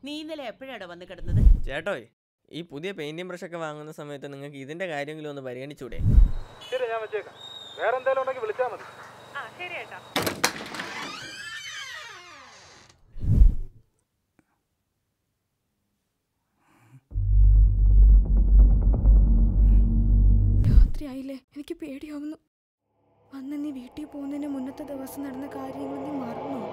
നീ ഇന്നലെ എപ്പോഴാടാ വന്ന് കിടന്നത് ചേട്ടോയ് ഈ പുതിയ പെയിന്റിംഗ് ബ്രഷ് ഒക്കെ വാങ്ങുന്ന സമയത്ത് നിങ്ങൾക്ക് ഇതിന്റെ കാര്യമെങ്കിലും ഒന്ന് പരിഗണിച്ചൂടെ ശരി ഞാൻ വെച്ചേക്കാം വേറെ എന്തെങ്കിലും ഉണ്ടെങ്കിൽ വിളിച്ചാൽ മതി ആ ശരി ഏട്ടാ രാത്രിയായില്ലേ എനിക്ക് പേടിയാവുന്നു അന്ന് നീ വീട്ടിൽ പോകുന്നതിന് മുന്നത്തെ ദിവസം നടന്ന കാര്യങ്ങൾ നീ മറന്നു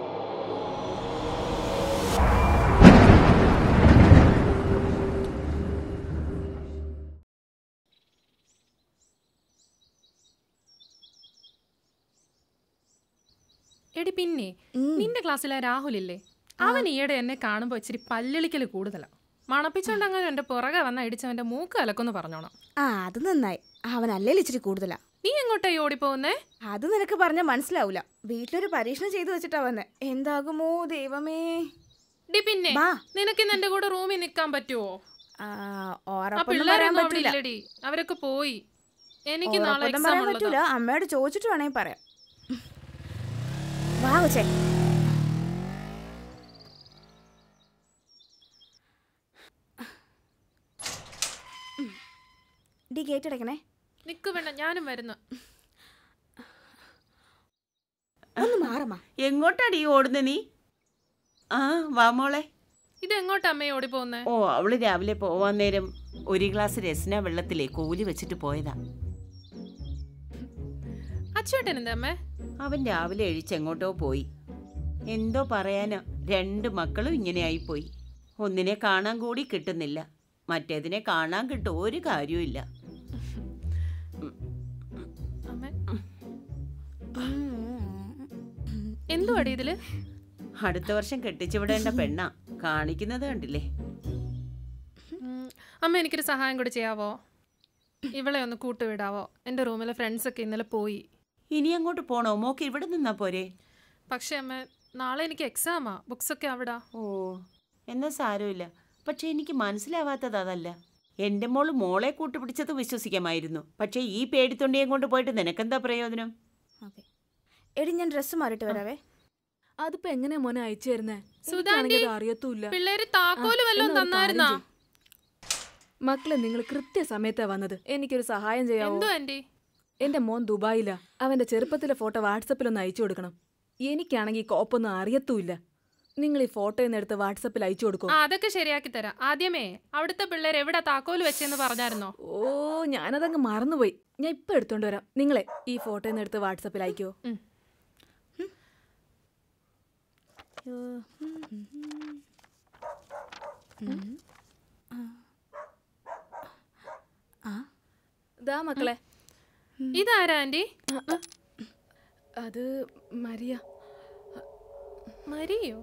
എടി പിന്നെ നിന്റെ ക്ലാസ്സിലെ രാഹുലില്ലേ അവൻ ഈയിടെ എന്നെ കാണുമ്പോ ഇച്ചിരി പല്ലിളിക്കൽ കൂടുതലാ മണപ്പിച്ചോണ്ട് അങ്ങനെ എന്റെ പുറകെ വന്ന ഇടിച്ചവന്റെ മൂക്ക് കലക്കൊന്ന് പറഞ്ഞോണം ആ അത് നന്നായി അവൻ അല്ലേലും ഇച്ചിരി കൂടുതലാ നീ എങ്ങോട്ടായി ഓടിപ്പോകുന്നേ അത് നിനക്ക് പറഞ്ഞാൽ മനസ്സിലാവൂല വീട്ടിലൊരു പരീക്ഷണം ചെയ്തു വെച്ചിട്ടാ വന്നെ എന്താകുമോ ദൈവമേ ഡി പിന്നെ ബാ. നിനക്കിന്ന് എന്റെ കൂടെ റൂമിൽ നിൽക്കാൻ പറ്റുമോ ആ, ആ ഉറപ്പൊന്നും പറയാൻ പിള്ളേരൊന്നും അവിടെ പറ്റില്ല ഇല്ലടി അവരൊക്കെ പോയി എനിക്ക് നാളെ ഉറപ്പൊന്നും എക്സാം പറയാൻ ഉള്ളതാ പറ്റൂല അമ്മയോട് ചോദിച്ചിട്ട് വേണമെങ്കിൽ പറയാം വാ കൊച്ചേ ഡി ഗേറ്റ് അടയ്ക്കണേ നിക്ക് വേണ്ട ഞാനും വരുന്നു ഒന്ന് മാറമ്മ എങ്ങോട്ടാടി ഓടുന്ന നീ ആ വാ മോളെ ഇത് എങ്ങോട്ടാ അമ്മയെ ഓടിപ്പോകുന്നേ ഓ അവള് രാവിലെ പോവാൻ നേരം ഒരു ഗ്ലാസ് രസന വെള്ളത്തിലെ കൂലി വെച്ചിട്ട് പോയതാ അച്ചുവേട്ടൻ എന്താ അമ്മേ അവൻ രാവിലെ എഴിച്ചെങ്ങോട്ടോ പോയി എന്തോ പറയാനാ രണ്ട് മക്കളും ഇങ്ങനെയായി പോയി ഒന്നിനെ കാണാൻ കൂടി കിട്ടുന്നില്ല മറ്റേതിനെ കാണാൻ കിട്ടും ഒരു കാര്യവുമില്ല അമ്മേ എന്തുവാടി ഇതില് അടുത്ത വർഷം കെട്ടിച്ചു വിടേണ്ട പെണ്ണാ കാണിക്കുന്നത് കണ്ടില്ലേ ഉം, അമ്മ എനിക്കൊരു സഹായം കൂടി ചെയ്യാവോ ഇവളെ ഒന്ന് കൂട്ടുവിടാവോ എൻ്റെ റൂമിലെ ഫ്രണ്ട്സൊക്കെ ഇന്നലെ പോയി ഇനി അങ്ങോട്ട് പോണോ മോക്ക് ഇവിടെ നിന്നാ പോരെ പക്ഷേ അമ്മ നാളെ എനിക്ക് എക്സാമാ ബുക്സൊക്കെ അവിടെ ഓ എന്നാ സാരമില്ല പക്ഷെ എനിക്ക് മനസ്സിലാവാത്തത് അതല്ല എൻ്റെ മോള് മോളെ കൂട്ടുപിടിച്ചത് വിശ്വസിക്കാമായിരുന്നു പക്ഷേ ഈ പേടിത്തൊണ്ടിയും കൊണ്ട് പോയിട്ട് നിനക്കെന്താ പ്രയോജനം ഓക്കെ എടി ഞാൻ ഡ്രസ്സ് മാറിയിട്ട് വരാവേ അതിപ്പോ എങ്ങനെയാ മോനെ അയച്ചു തരുന്നേ സുധാന്റി, അറിയത്തൂല്ല പിള്ളേര് താക്കോല് വല്ലതും എന്നാ ഒരു തന്നായിരുന്നാ കാര്യം മക്കളെ നിങ്ങൾ കൃത്യസമയത്താ വന്നത് എനിക്കൊരു സഹായം ചെയ്യാവോ എന്തോ ആന്റി എന്റെ മോൻ ദുബായിലാ അവന്റെ ചെറുപ്പത്തിലെ ഫോട്ടോ വാട്സപ്പിൽ ഒന്ന് അയച്ചു കൊടുക്കണം എനിക്കാണെങ്കിൽ കോപ്പൊന്നും അറിയത്തൂല്ല നിങ്ങൾ ഈ ഫോട്ടോ ഒന്ന് എടുത്ത് വാട്സപ്പിൽ അയച്ചു കൊടുക്കും ആ അതൊക്കെ ശരിയാക്കി തരാം ആദ്യമേ അവിടുത്തെ പിള്ളേർ എവിടെ താക്കോല് വെച്ചെന്ന് പറഞ്ഞായിരുന്നോ ഓ ഞാനതങ്ങ് മറന്നുപോയി ഞാൻ ഇപ്പൊ എടുത്തോണ്ട് വരാം നിങ്ങളെ ഈ ഫോട്ടോ ഒന്ന് എടുത്ത് വാട്സപ്പിൽ അയക്കോ ഉം. ദാ മക്കളെ ഇതാരാ ആന്റി അത് മരിയ മരിയോ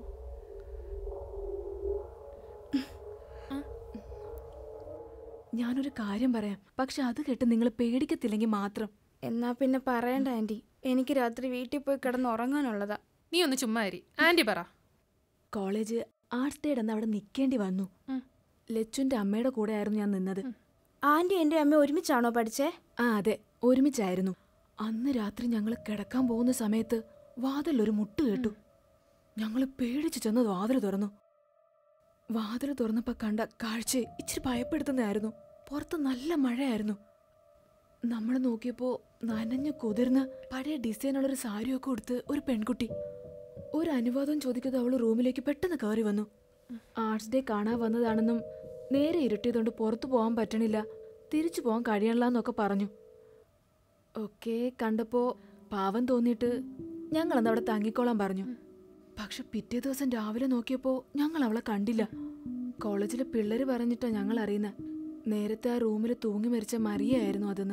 ഞാനൊരു കാര്യം പറയാം പക്ഷെ അത് കേട്ട് നിങ്ങൾ പേടിക്കത്തില്ലെങ്കിൽ മാത്രം എന്നാ പിന്നെ പറയണ്ട ആൻറ്റി എനിക്ക് രാത്രി വീട്ടിൽ പോയി കിടന്ന് ഉറങ്ങാനുള്ളതാ നീ ഒന്ന് ചുമ്മാ ഇരി ആന്റി പറ കോളേജ് ആർട്സ് ഡേ അന്ന് അവിടെ നിൽക്കേണ്ടി വന്നു ഉം. ലച്ചുന്റെ അമ്മയുടെ കൂടെ ആയിരുന്നു ഞാൻ നിന്നത് ആൻറ്റി എൻ്റെ അമ്മ ഒരുമിച്ചാണോ പഠിച്ചേ ആ അതെ ഒരുമിച്ചായിരുന്നു അന്ന് രാത്രി ഞങ്ങൾ കിടക്കാൻ പോകുന്ന സമയത്ത് വാതിൽ ഒരു മുട്ട് കേട്ടു ഞങ്ങൾ പേടിച്ച് ചെന്ന് വാതിൽ തുറന്നു വാതിൽ തുറന്നപ്പോൾ കണ്ട കാഴ്ച ഇച്ചിരി ഭയപ്പെടുത്തുന്നതായിരുന്നു പുറത്ത് നല്ല മഴയായിരുന്നു നമ്മൾ നോക്കിയപ്പോൾ നനഞ്ഞു കുതിർന്ന് പഴയ ഡിസൈനുള്ളൊരു സാരിയൊക്കെ ഉടുത്ത് ഒരു പെൺകുട്ടി ഒരു അനുവാദം ചോദിക്കാതെ അവൾ റൂമിലേക്ക് പെട്ടെന്ന് കയറി വന്നു ആർട്സ് ഡേ കാണാൻ വന്നതാണെന്നും നേരെ ഇരുട്ടിയതുകൊണ്ട് പുറത്തു പോകാൻ പറ്റണില്ല തിരിച്ചു പോകാൻ കഴിയണില്ല എന്നൊക്കെ പറഞ്ഞു ഒക്കെ കണ്ടപ്പോൾ പാവം തോന്നിയിട്ട് ഞങ്ങളന്ന് അവിടെ തങ്ങിക്കോളാൻ പറഞ്ഞു പക്ഷെ പിറ്റേ ദിവസം രാവിലെ നോക്കിയപ്പോൾ ഞങ്ങൾ അവളെ കണ്ടില്ല കോളേജിലെ പിള്ളേർ പറഞ്ഞിട്ടാ ഞങ്ങൾ അറിയുന്നത് നേരത്തെ ആ റൂമിൽ തൂങ്ങി മരിച്ച മറിയായിരുന്നു അതെന്ന്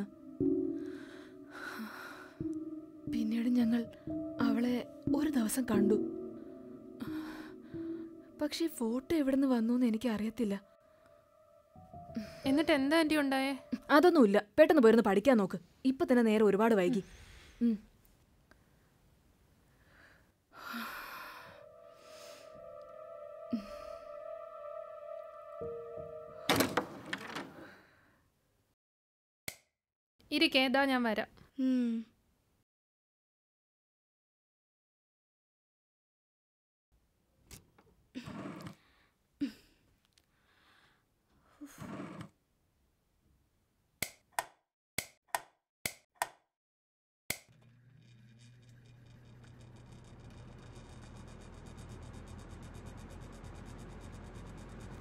പിന്നീട് ഞങ്ങൾ അവളെ ഒരു ദിവസം കണ്ടു പക്ഷേ ഫോട്ടോ എവിടെ നിന്ന് വന്നു എന്ന് എനിക്ക് അറിയത്തില്ല എന്നിട്ട് എന്താ ആന്റി ഉണ്ടായേ അതൊന്നുമില്ല പെട്ടെന്ന് പോയിരുന്ന് പഠിക്കാൻ നോക്ക് ഇപ്പൊ തന്നെ നേരെ ഒരുപാട് വൈകി ഉം. ഇരിക്കേ ഇതാ ഞാൻ വരാം ഉം.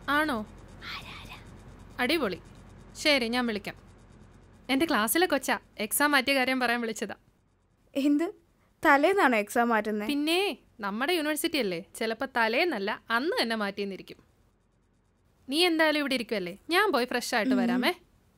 ആണോ അടിപൊളി ശരി ഞാൻ വിളിക്കാം എൻ്റെ ക്ലാസ്സിലെ കൊച്ചാ എക്സാം മാറ്റിയ കാര്യം പറയാൻ വിളിച്ചതാ എന്ത് തലേന്നാണോ എക്സാം മാറ്റുന്നത് പിന്നെ നമ്മുടെ യൂണിവേഴ്സിറ്റി അല്ലേ ചിലപ്പോൾ തലേന്നല്ല അന്ന് തന്നെ മാറ്റിയെന്നിരിക്കും നീ എന്തായാലും ഇവിടെ ഇരിക്കുമല്ലേ ഞാൻ പോയി ഫ്രഷ് ആയിട്ട് വരാമേ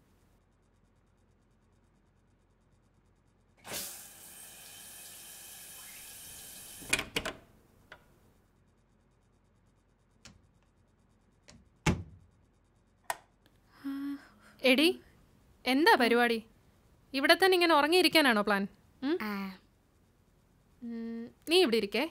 എടി എന്താ പരിപാടി ഇവിടെ തന്നെ ഇങ്ങനെ ഉറങ്ങിയിരിക്കാനാണോ പ്ലാൻ ഉം? ഉം, നീ ഇവിടെ ഇരിക്കേ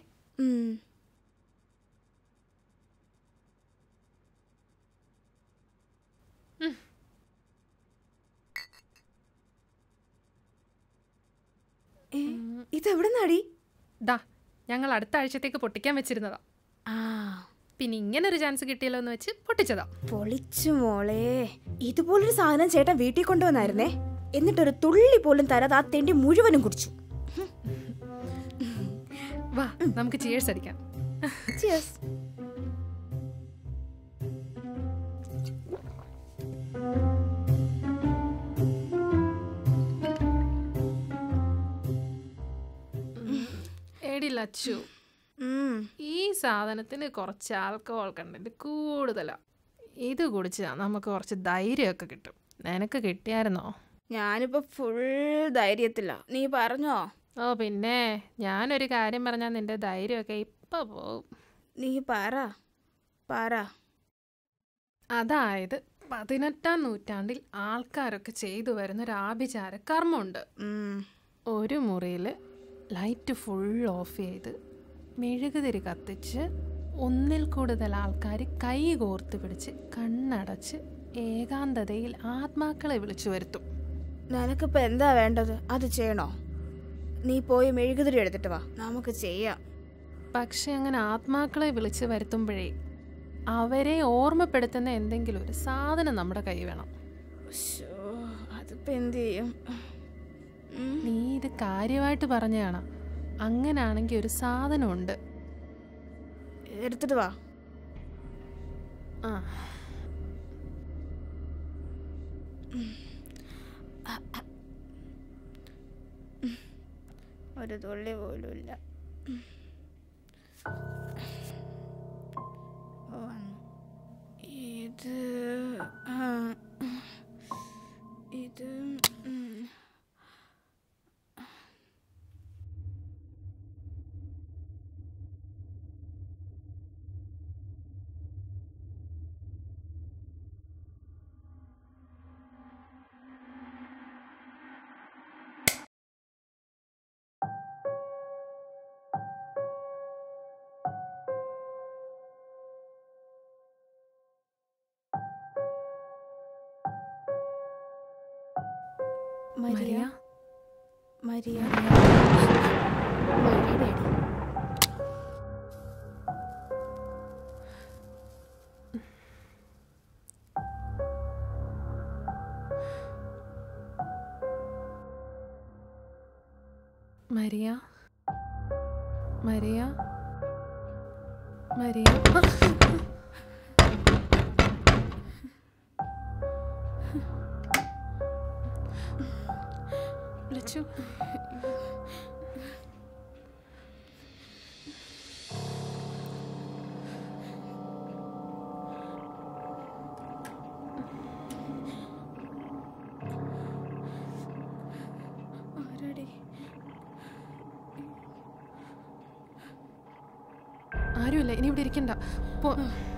ഇതെവിടെ നടി ദാ ഞങ്ങൾ അടുത്ത ആഴ്ചത്തേക്ക് പൊട്ടിക്കാൻ വെച്ചിരുന്നതാ ആ പിന്നെ ഇങ്ങനെ ഒരു ചാൻസ് കിട്ടിയല്ലോ എന്ന് വെച്ച് പൊട്ടിച്ചതാ പൊളിച്ചു മോളെ ഇതുപോലൊരു സാധനം ചേട്ടൻ വീട്ടിൽ കൊണ്ടുവന്നായിരുന്നേ എന്നിട്ടൊരു തുള്ളി പോലും തരാതെ ആ തെണ്ടി മുഴുവനും കുടിച്ചു വാ നമുക്ക് ചിയേഴ്സ് അടിക്കാം Cheers. എടി ലച്ചു ഉം. ഈ സാധനത്തിന് കുറച്ച് ആൽക്കഹോൾ കണ്ടന്റ് കൂടുതലാ ഇത് കുടിച്ചാൽ നമുക്ക് കുറച്ച് ധൈര്യമൊക്കെ കിട്ടും നിനക്ക് കിട്ടിയായിരുന്നോ ഞാനിപ്പോ ഫുൾ ധൈര്യത്തില്ല നീ പറഞ്ഞോ ഓ പിന്നെ ഞാനൊരു കാര്യം പറഞ്ഞാൽ നിന്റെ ധൈര്യമൊക്കെ ഇപ്പൊ പോവും നീ പറ പറ അതായത് പതിനെട്ടാം നൂറ്റാണ്ടിൽ ആൾക്കാരൊക്കെ ചെയ്തു വരുന്ന ഒരു ആഭിചാര കർമ്മമുണ്ട് ഉം. ഒരു മുറിയിൽ ലൈറ്റ് ഫുൾ ഓഫ് ചെയ്ത് മെഴുകുതിരി കത്തിച്ച് ഒന്നിൽ കൂടുതൽ ആൾക്കാർ കൈ കോർത്ത് പിടിച്ച് കണ്ണടച്ച് ഏകാന്തതയിൽ ആത്മാക്കളെ വിളിച്ചു വരുത്തും നിനക്കിപ്പോ എന്താ വേണ്ടത് അത് ചെയ്യണോ നീ പോയി മെഴുകുതിരി എടുത്തിട്ട് വാ നമുക്ക് ചെയ്യാം പക്ഷെ അങ്ങനെ ആത്മാക്കളെ വിളിച്ചു വരുത്തുമ്പോഴേ അവരെ ഓർമ്മപ്പെടുത്തുന്ന എന്തെങ്കിലും ഒരു സാധനം നമ്മുടെ കൈ വേണം ശ്ശോ, അതിപ്പോ എന്ത് ചെയ്യും ഉം. നീ ഇത് കാര്യമായിട്ട് പറഞ്ഞതാണ് അങ്ങനാണെങ്കിൽ ഒരു സാധനമുണ്ട് എടുത്തിട്ട് വാ ആ ഒരു തുള്ളി പോലും ഇല്ല വന്നു. ഇത് ആ, ഇത് ഉം. മരിയ മരിയ മരിയ മരിയയുടെ അടി. മരിയ മരിയ മരിയ ലച്ചു ആരെടി? ആരുമില്ല ഇനി ഇവിടെ ഇരിക്കണ്ട പോ